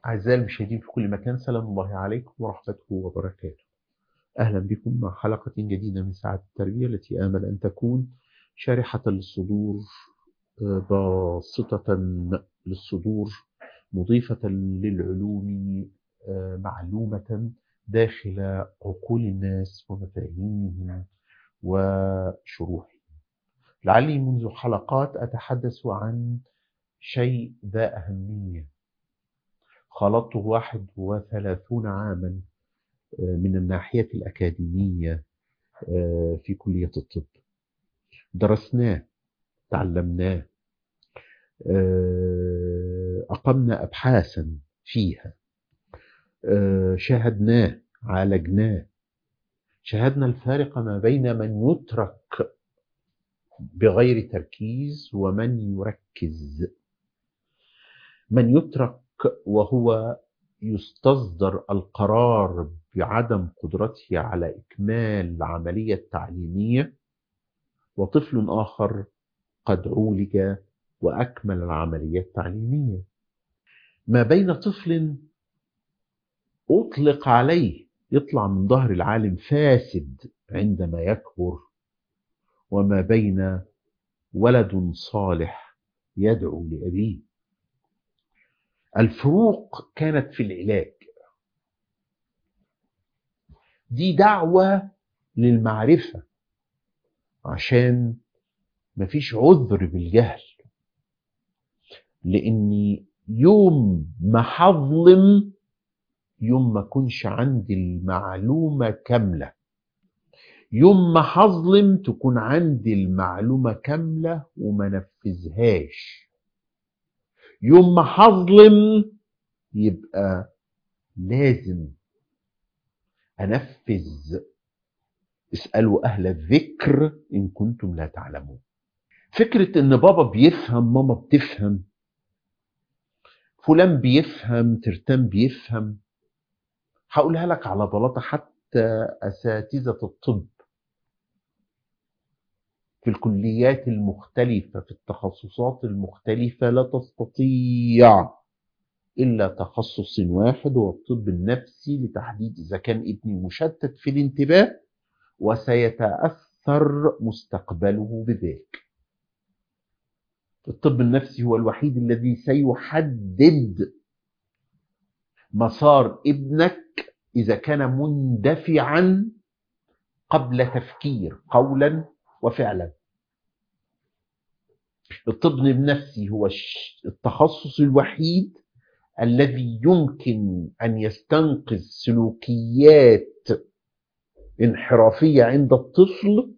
أعزائي المشاهدين في كل مكان سلام الله عليكم ورحمته وبركاته أهلا بكم مع حلقة جديدة من ساعة التربية التي آمل أن تكون شارحة للصدور باسطة للصدور مضيفة للعلوم معلومة داخل عقول الناس ومفاهيمهم وشروحهم لعلي منذ حلقات أتحدث عن شيء ذا أهمية خلطته واحد وثلاثون عاما من الناحية الأكاديمية في كلية الطب درسناه تعلمناه أقمنا أبحاثا فيها شاهدناه عالجناه شاهدنا الفارق ما بين من يترك بغير تركيز ومن يركز من يترك وهو يستصدر القرار بعدم قدرته على إكمال العملية التعليمية وطفل آخر قد عولج وأكمل العملية التعليمية ما بين طفل أطلق عليه يطلع من ظهر العالم فاسد عندما يكبر وما بين ولد صالح يدعو لأبيه الفروق كانت في العلاج دي دعوة للمعرفة عشان مفيش عذر بالجهل لاني يوم ما هظلم يوم ما كنش عندي المعلومة كاملة يوم ما هظلم تكون عندي المعلومة كاملة وما نفذهاش يوم ما هظلم يبقى لازم أنفذ اسألوا أهل الذكر إن كنتم لا تعلمون فكرة إن بابا بيفهم ماما بتفهم فلان بيفهم ترتان بيفهم هقولها لك على بلاطة حتى أساتذة الطب في الكليات المختلفة في التخصصات المختلفة لا تستطيع إلا تخصص واحد هو الطب النفسي لتحديد إذا كان ابني مشتت في الانتباه وسيتأثر مستقبله بذلك الطب النفسي هو الوحيد الذي سيحدد مسار ابنك إذا كان مندفعا قبل تفكير قولا وفعلا الطب النفسي هو التخصص الوحيد الذي يمكن أن يستنقذ سلوكيات انحرافية عند الطفل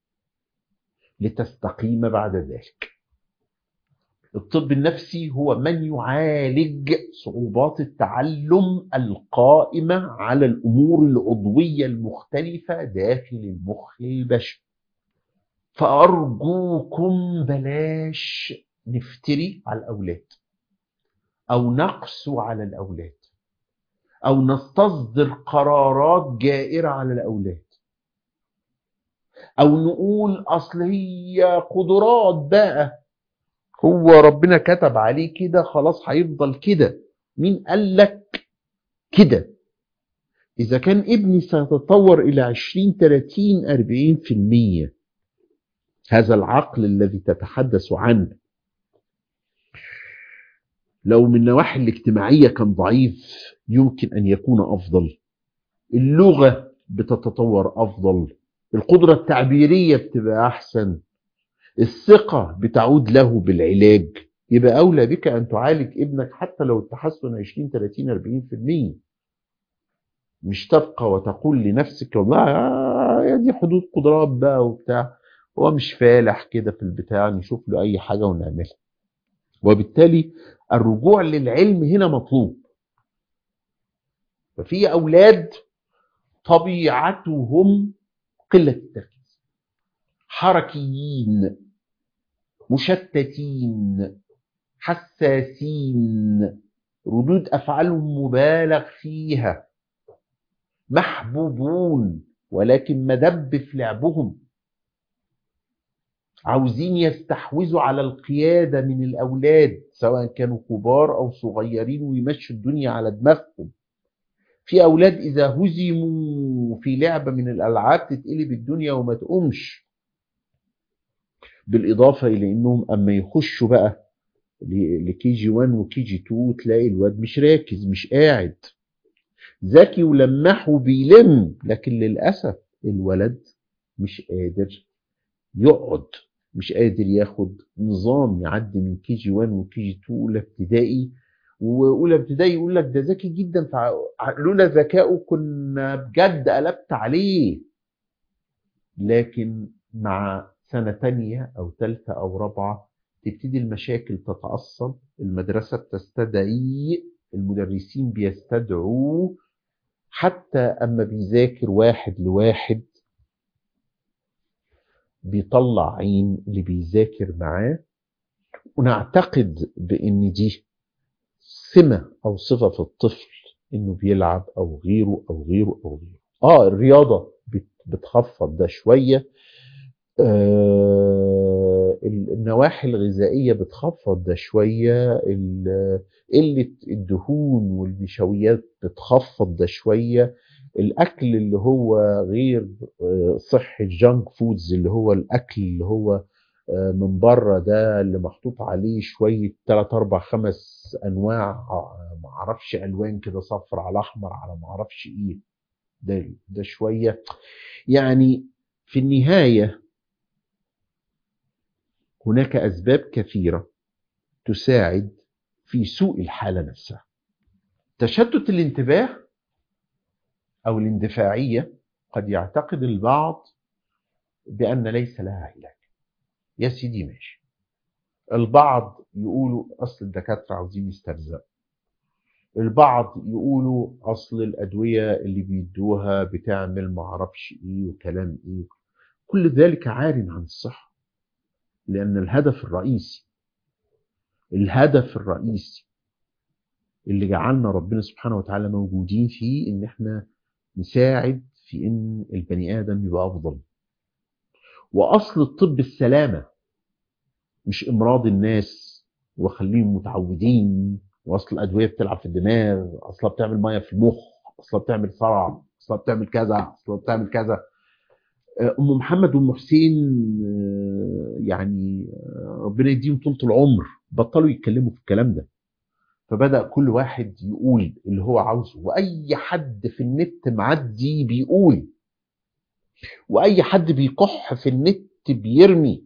لتستقيم بعد ذلك الطب النفسي هو من يعالج صعوبات التعلم القائمة على الأمور العضوية المختلفة داخل المخ البشري فأرجوكم بلاش نفتري على الأولاد أو نقسو على الأولاد أو نستصدر قرارات جائرة على الأولاد أو نقول أصل هي قدرات بقى هو ربنا كتب عليه كده خلاص هيفضل كده مين قال لك كده إذا كان ابني سيتطور إلى 20 30 40 في المية هذا العقل الذي تتحدث عنه لو من النواحي الاجتماعية كان ضعيف يمكن أن يكون أفضل اللغة بتتطور أفضل القدرة التعبيرية بتبقى أحسن الثقة بتعود له بالعلاج يبقى أولى بك أن تعالج ابنك حتى لو التحسن 20 30 40 في المية مش تبقى وتقول لنفسك والله يا دي حدود قدرات بقى وبتاع هو مش فالح كده في البتاع نشوف له أي حاجة ونعملها وبالتالي الرجوع للعلم هنا مطلوب ففي أولاد طبيعتهم قلة التركيز حركيين مشتتين حساسين ردود أفعالهم مبالغ فيها محبوبون ولكن مدب في لعبهم عاوزين يستحوذوا على القيادة من الأولاد سواء كانوا كبار أو صغيرين ويمشوا الدنيا على دماغهم في أولاد إذا هزموا في لعبة من الألعاب تتقلب الدنيا وما تقومش بالإضافة إلى أنهم أما يخشوا بقى لكي جي 1 وكي جي 2 تلاقي الواد مش راكز مش قاعد ذكي ولمح وبيلم لكن للأسف الولد مش قادر يقعد مش قادر ياخد نظام يعدي من كي جي 1 وكي جي 2 اولى ابتدائي واولى ابتدائي يقول لك ده ذكي جدا لولا ذكائه كنا بجد قلبت عليه لكن مع سنه تانية او ثالثه او رابعه تبتدي المشاكل تتأصل المدرسة بتستدعي المدرسين بيستدعوا حتى أما بيذاكر واحد لواحد بيطلع عين اللي بيذاكر معاه ونعتقد بأن دي سمة أو صفة في الطفل إنه بيلعب أو غيره أو غيره أو غيره آه الرياضة بتخفض ده شوية آه النواحي الغذائية بتخفض ده شوية قلة الدهون والنشويات بتخفض ده شوية الأكل اللي هو غير صحي الجانك فودز اللي هو الأكل اللي هو من بره ده اللي محطوط عليه شوية 3 4 5 أنواع معرفش ألوان كده صفر على أحمر على معرفش إيه ده ده شوية يعني في النهاية هناك أسباب كثيرة تساعد في سوء الحالة نفسها تشتت الانتباه أو الاندفاعية قد يعتقد البعض بأن ليس لها علاج يا سيدي ماشي البعض يقولوا أصل الدكاترة عاوزين يسترزقوا البعض يقولوا أصل الأدوية اللي بيدوها بتعمل معرفش إيه وكلام إيه كل ذلك عار عن الصحة لأن الهدف الرئيسي الهدف الرئيسي اللي جعلنا ربنا سبحانه وتعالى موجودين فيه إن إحنا نساعد في إن البني آدم يبقى أفضل وأصل الطب السلامة مش إمراض الناس وخليهم متعودين وأصل الأدوية بتلعب في الدماغ أصلا بتعمل مية في المخ أصلا بتعمل صرع أصلا بتعمل كذا أصلا بتعمل كذا ام محمد وام حسين يعني ربنا يديهم طولة العمر بطلوا يتكلموا في الكلام ده فبدأ كل واحد يقول اللي هو عاوزه وأي حد في النت معدي بيقول وأي حد بيكح في النت بيرمي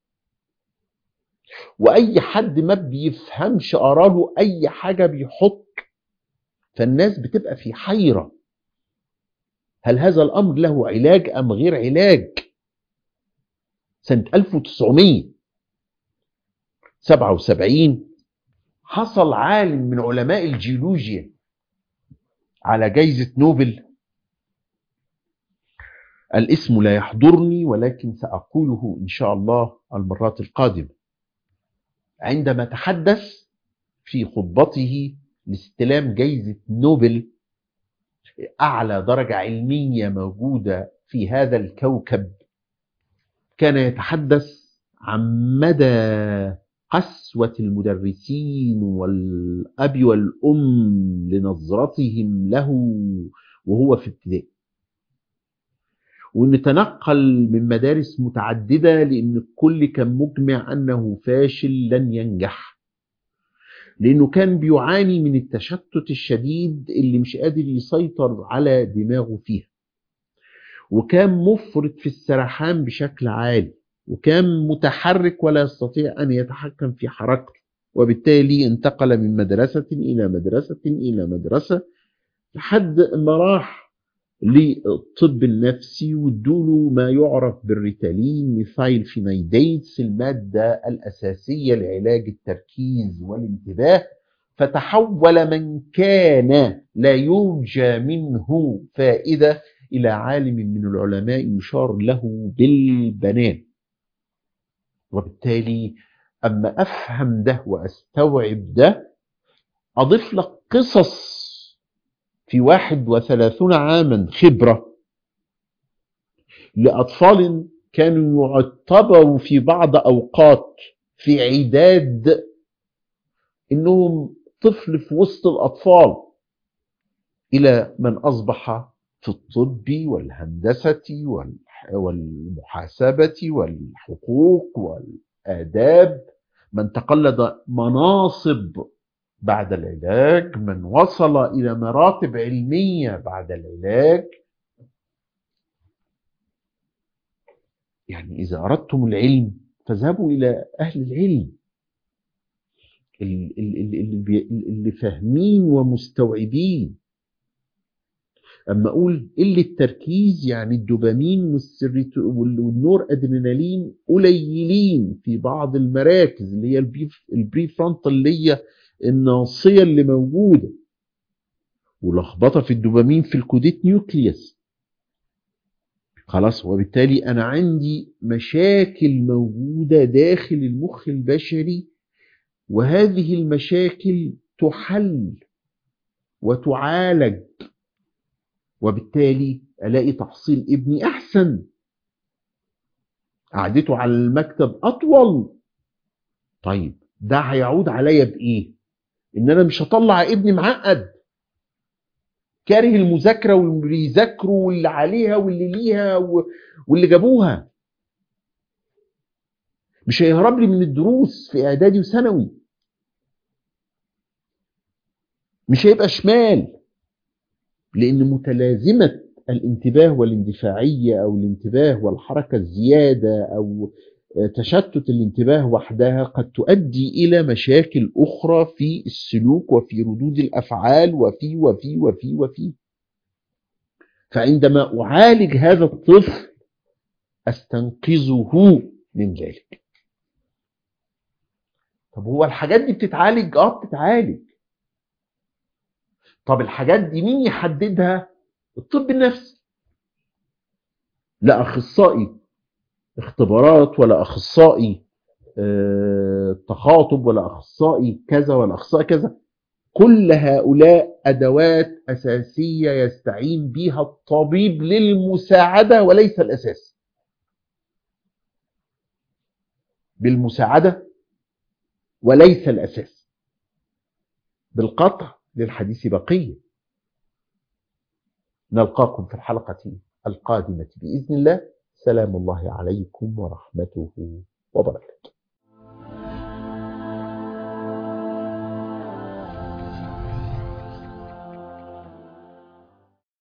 وأي حد ما بيفهمش قراله أي حاجة بيحط فالناس بتبقى في حيرة هل هذا الأمر له علاج أم غير علاج سنة 1977 حصل عالم من علماء الجيولوجيا على جائزة نوبل الاسم لا يحضرني ولكن سأقوله إن شاء الله المرات القادمة عندما تحدث في خطبته لاستلام جائزة نوبل أعلى درجة علمية موجودة في هذا الكوكب كان يتحدث عن مدى قسوة المدرسين والأب والأم لنظرتهم له وهو في ابتدائي وان تنقل من مدارس متعددة لأن الكل كان مجمع أنه فاشل لن ينجح لأنه كان بيعاني من التشتت الشديد اللي مش قادر يسيطر على دماغه فيها وكان مفرط في السرحان بشكل عالي وكان متحرك ولا يستطيع أن يتحكم في حركته وبالتالي انتقل من مدرسة إلى مدرسة إلى مدرسة لحد ما راح للطب النفسي وادوله ما يعرف بالريتالين ميثايل فينايديتس المادة الأساسية لعلاج التركيز والانتباه فتحول من كان لا يرجى منه فائدة إلى عالم من العلماء يشار له بالبنان وبالتالي أما أفهم ده وأستوعب ده أضيف لك قصص في واحد وثلاثون عاما خبرة لأطفال كانوا يعتبروا في بعض أوقات في عداد إنهم طفل في وسط الأطفال إلى من أصبح في الطب والهندسة والمحاسبة والحقوق والآداب من تقلد مناصب بعد العلاج من وصل إلى مراتب علمية بعد العلاج يعني إذا أردتم العلم فاذهبوا إلى أهل العلم اللي, اللي فاهمين ومستوعبين اما اقول قله التركيز يعني الدوبامين والنور ادرينالين قليلين في بعض المراكز اللي هي البري فرونتال اللي هي الناصيه اللي موجوده ولخبطه في الدوبامين في الكوديت نيوكليوس خلاص وبالتالي انا عندي مشاكل موجوده داخل المخ البشري وهذه المشاكل تحل وتعالج وبالتالي الاقي تحصيل ابني احسن قعدته على المكتب اطول طيب ده هيعود عليا بايه ان انا مش هطلع ابني معقد كاره المذاكره واللي بيذاكروا واللي عليها واللي ليها واللي جابوها مش هيهرب لي من الدروس في اعدادي وثانوي مش هيبقى شمال لان متلازمه الانتباه والاندفاعيه او الانتباه والحركه الزياده او تشتت الانتباه وحدها قد تؤدي الى مشاكل اخرى في السلوك وفي ردود الافعال وفي وفي وفي وفي فعندما اعالج هذا الطفل استنقذه من ذلك طب هو الحاجات دي بتتعالج اه بتتعالج طب الحاجات دي مين يحددها الطب النفسي لا اخصائي اختبارات ولا اخصائي اه تخاطب ولا اخصائي كذا ولا اخصائي كذا كل هؤلاء ادوات اساسيه يستعين بها الطبيب للمساعده وليس الاساس بالمساعده وليس الاساس بالقطع للحديث بقيه نلقاكم في الحلقه القادمه باذن الله سلام الله عليكم ورحمته وبركاته